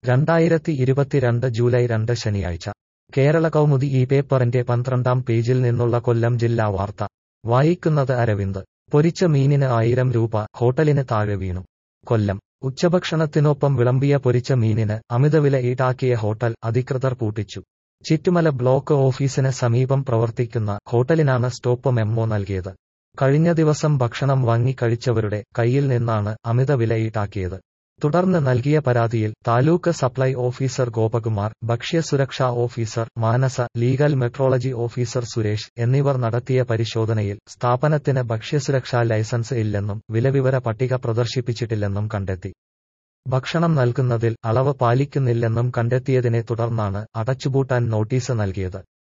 രണ്ടായിരത്തി ഇരുപത്തിരണ്ട് ജൂലൈ രണ്ട് ശനിയാഴ്ച കേരള കൗമുദി ഈ പേപ്പറിന്റെ പന്ത്രണ്ടാം പേജിൽ നിന്നുള്ള കൊല്ലം ജില്ലാ വാർത്ത വായിക്കുന്നത് അരവിന്ദ് പൊരിച്ച മീനിന് ആയിരം രൂപ ഹോട്ടലിന് താഴെ വീണു കൊല്ലം ഉച്ചഭക്ഷണത്തിനൊപ്പം വിളമ്പിയ പൊരിച്ച മീനിന് അമിതവില ഈടാക്കിയ ഹോട്ടൽ അധികൃതർ പൂട്ടിച്ചു ചിറ്റുമല ബ്ലോക്ക് ഓഫീസിന് സമീപം പ്രവർത്തിക്കുന്ന ഹോട്ടലിനാണ് സ്റ്റോപ്പ് മെമ്മോ നൽകിയത് കഴിഞ്ഞ ദിവസം ഭക്ഷണം വാങ്ങി കഴിച്ചവരുടെ കയ്യിൽ നിന്നാണ് അമിതവില ഈടാക്കിയത് തുടർന്ന് നൽകിയ പരാതിയിൽ താലൂക്ക് സപ്ലൈ ഓഫീസർ ഗോപകുമാർ ഭക്ഷ്യസുരക്ഷാ officer Manasa legal metrology officer Suresh എന്നിവർ നടത്തിയ പരിശോധനയിൽ സ്ഥാപനത്തിന് ഭക്ഷ്യസുരക്ഷാ ലൈസൻസ് ഇല്ലെന്നും വിലവിവര പട്ടിക പ്രദർശിപ്പിച്ചിട്ടില്ലെന്നും കണ്ടെത്തി ഭക്ഷണം നൽകുന്നതിൽ അളവ് പാലിക്കുന്നില്ലെന്നും കണ്ടെത്തിയതിനെ തുടർന്നാണ് അടച്ചുപൂട്ടാൻ നോട്ടീസ് നൽകിയത്